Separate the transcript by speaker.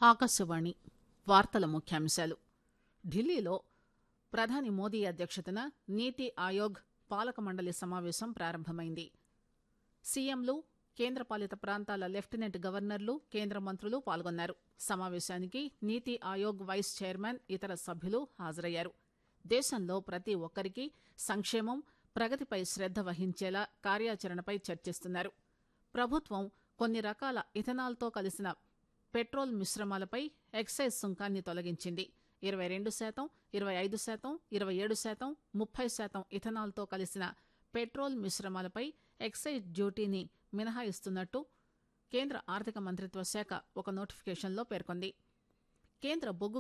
Speaker 1: ఆకాశవాణి వార్తల ముఖ్యాంశాలు ఢిల్లీలో ప్రధాని మోదీ అధ్యక్షతన నీతి ఆయోగ్ పాలక మండలి సమావేశం ప్రారంభమైంది సీఎంలు కేంద్రపాలిత ప్రాంతాల లెఫ్టినెంట్ గవర్నర్లు కేంద్ర మంత్రులు పాల్గొన్నారు సమావేశానికి నీతి ఆయోగ్ వైస్ చైర్మన్ ఇతర సభ్యులు హాజరయ్యారు దేశంలో ప్రతి ఒక్కరికీ సంక్షేమం ప్రగతిపై శ్రద్ద వహించేలా కార్యాచరణపై చర్చిస్తున్నారు ప్రభుత్వం కొన్ని రకాల ఇథనాల్తో కలిసిన పెట్రోల్ మిశ్రమాలపై ఎక్సైజ్ సుంకాన్ని తొలగించింది ఇరవై రెండు శాతం ఇరవై ఐదు శాతం ఇరవై ఏడు శాతం ముప్పై శాతం ఇథనాల్తో కలిసిన పెట్రోల్ మిశ్రమాలపై ఎక్సైజ్ డ్యూటీని మినహాయిస్తున్నట్టు కేంద్ర ఆర్థిక మంత్రిత్వ శాఖ ఒక నోటిఫికేషన్లో పేర్కొంది కేంద్ర బొగ్గు